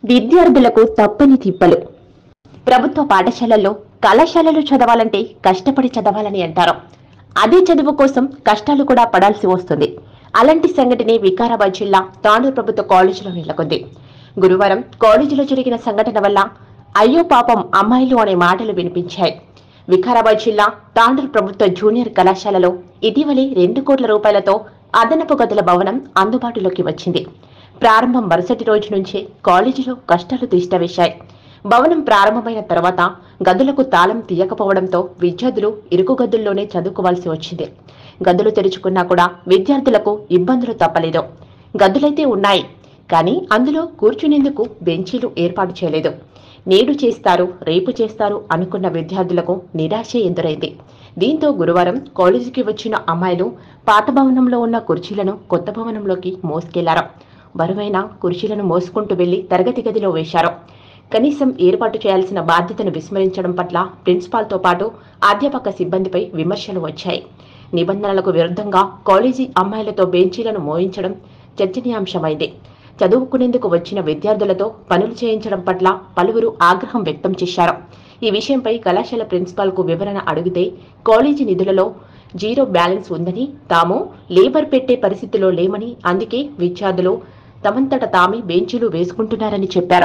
విద్యార్థులకు తప్పని తిప్పలు ప్రభుత్వ పాఠశాలల్లో కళాశాలలు చదవాలంటే కష్టపడి చదవాలని అంటారు అదే చదువు కోసం కష్టాలు కూడా పడాల్సి వస్తుంది అలాంటి సంఘటనే వికారాబాద్ జిల్లా తాండూరు ప్రభుత్వ కాలేజీలో నెలకొంది గురువారం కాలేజీలో జరిగిన సంఘటన వల్ల అయ్యో పాపం అమ్మాయిలు అనే మాటలు వినిపించాయి వికారాబాద్ జిల్లా తాండూరు ప్రభుత్వ జూనియర్ కళాశాలలో ఇటీవలే రెండు కోట్ల రూపాయలతో అదనపు గదుల భవనం అందుబాటులోకి వచ్చింది ప్రారంభం మరుసటి రోజు నుంచే కాలేజీలో కష్టాలు తిష్టవేశాయి భవనం ప్రారంభమైన తర్వాత గదులకు తాళం తీయకపోవడంతో విద్యార్థులు ఇరుకు గదుల్లోనే చదువుకోవాల్సి వచ్చింది గదులు తెరుచుకున్నా కూడా విద్యార్థులకు ఇబ్బందులు తప్పలేదు గదులైతే ఉన్నాయి కానీ అందులో కూర్చునేందుకు బెంచీలు ఏర్పాటు చేయలేదు నేడు చేస్తారు రేపు చేస్తారు అనుకున్న విద్యార్థులకు నిరాశ ఎదురైంది దీంతో గురువారం కాలేజీకి వచ్చిన అమ్మాయిలు పాత భవనంలో ఉన్న కుర్చీలను కొత్త భవనంలోకి మోసుకెళ్లారు బరువైన కుర్చీలను మోసుకుంటూ వెళ్లి తరగతి గదిలో వేశారు కనీసం ఏర్పాటు చేయాల్సిన బాధ్యతను విస్మరించడం పట్ల ప్రిన్సిపాల్తో పాటు అధ్యాపక సిబ్బందిపై విమర్శలు వచ్చాయి నిబంధనలకు విరుద్ధంగా కాలేజీ అమ్మాయిలతో బెంచీలను మోయించడం చర్చనీయాంశమైంది చదువుకునేందుకు వచ్చిన విద్యార్థులతో పనులు చేయించడం పట్ల పలువురు ఆగ్రహం వ్యక్తం చేశారు ఈ విషయంపై కళాశాల ప్రిన్సిపాల్ కు వివరణ అడిగితే కాలేజీ నిధులలో జీరో బ్యాలెన్స్ ఉందని తాము లేబర్ పెట్టే పరిస్థితిలో లేమని అందుకే విద్యార్థులు తమంతట తామే బెంచీలు వేసుకుంటున్నారని చెప్పారు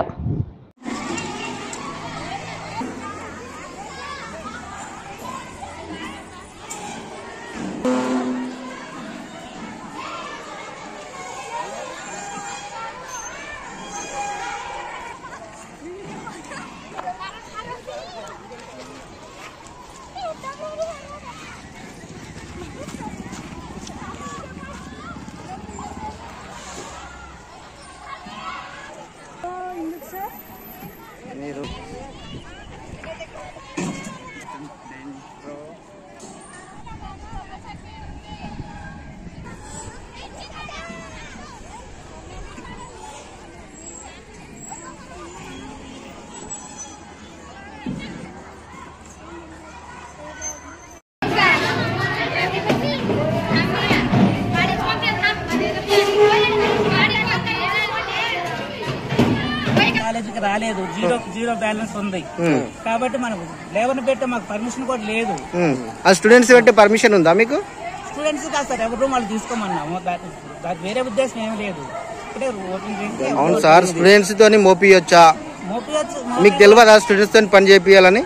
కాలేజీకి రాలేదు జీరో జీరో బ్యాలెన్స్ ఉంది కాబట్టి మనకు లేబర్ పెట్టే మాకు పర్మిషన్ కూడా లేదు ఉమ్. ఆ స్టూడెంట్స్ పెట్టే పర్మిషన్ ఉందా మీకు స్టూడెంట్స్ కాదు సార్ ఎవరు వాళ్ళు తీసుకోమన్నాము దాని దానికి వేరే ఉద్దేశం ఏమీ లేదు ఇప్పుడే ఓపెన్ చేసి అవును సార్ స్టూడెంట్స్ తోని మోపియొచ్చా మోపియచ్చు మీకు తెలియదా స్టూడెంట్స్ తోని పని చేపియాలని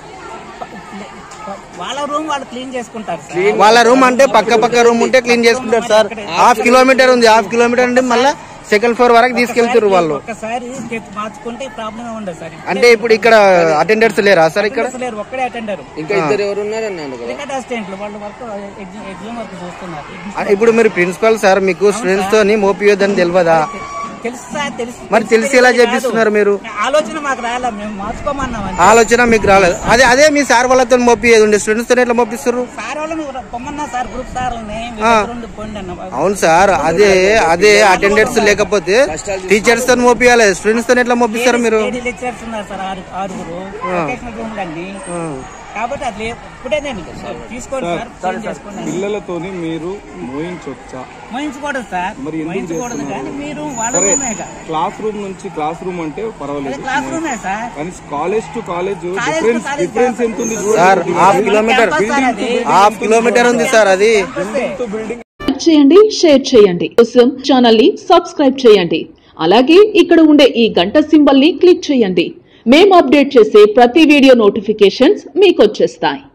వాళ్ళ రూమ్ వాళ్ళు క్లీన్ చేసుకుంటారు సార్ వాళ్ళ రూమ్ అంటే పక్క పక్క రూమ్ ఉంటే క్లీన్ చేసుకుంటారు సార్ హాఫ్ కిలోమీటర్ ఉంది హాఫ్ కిలోమీటర్ అంటే మళ్ళీ సెకండ్ ఫ్లోర్ వరకు తీసుకెళ్తారు వాళ్ళు ఒక్కసారి స్టెప్ మార్చుకుంటే ప్రాబ్లం ఉండదు సార్ అంటే ఇప్పుడు ఇక్కడ అటెండర్స్ లేరా సార్ ఇక్కడ అసలు లేరు ఒక్కడే అటెండర్ ఇంకా ఇద్దరు ఎవరు ఉన్నారన్నాను కదా క్రికెట్ అసిస్టెంట్లు వాళ్ళు వర్క్ ఎగ్జామ్ వర్క్ చూస్తున్నారు ఆ, ఇప్పుడు మీరు ప్రిన్సిపల్ సార్ మీకు స్టూడెంట్స్ తోని మోపియొద్దని తెలియదా తెలుసు సార్ తెలుసు మరి తెలిసి ఎలా చేపిస్తున్నారు మీరు ఆలోచన మాకు రాలే మేము మార్చుకోమన్నాం అంతే. ఆలోచన మీకు రాలేదు అదే అదే మీ సార్ వాళ్ళతో మోపియేది ఉండే స్టూడెంట్స్ తో ఎట్లా మోపిస్తారు సార్ వాళ్ళు మీరు పొమ్మన్నా సార్ గ్రూప్ సార్లని మీ ఆ. దగ్గర ఉండి పోండి అన్న అవును సార్ అదే అదే అటెండెన్స్ లేకపోతే టీచర్స్ తో మోపియాలి స్టూడెంట్స్ తో ఎట్లా మోపిస్తారు మీరు లేడీ లెక్చరర్స్ ఉన్నారు సార్ ఆరు ఆరుగురు వొకేషనల్ రూమ్ అండి కాబట్టి అది లే- ఇప్పుడే నేను తీసుకోండి సార్ చేంజ్ చేసుకోండి పిల్లలతోని మీరు మోయించొచ్చా మోయించకూడదు సార్ మరి ఎందుకు మోయించకూడదు కానీ మీరు వాళ్ళ సరే రూమే కదా. క్లాస్ రూమ్ నుంచి క్లాస్ రూమ్ అంటే అది పర్వాలేదు క్లాస్ రూమే సార్ కానీ college to college college to difference college difference ఎంత ఉంది sir half kilometer campus sir అది. హాఫ్ కిలోమీటర్ ఉంది సార్ అది బిల్డింగ్ లైక్ చేయండి షేర్ చేయండి కోసం ఛానల్ ని సబ్స్క్రైబ్ చేయండి అలాగే ఇక్కడ ఉండే ఈ గంట సింబల్ ని క్లిక్ చేయండి మేము అప్డేట్ చేసే ప్రతి వీడియో నోటిఫికేషన్స్ మీకు వచ్చేస్తాయి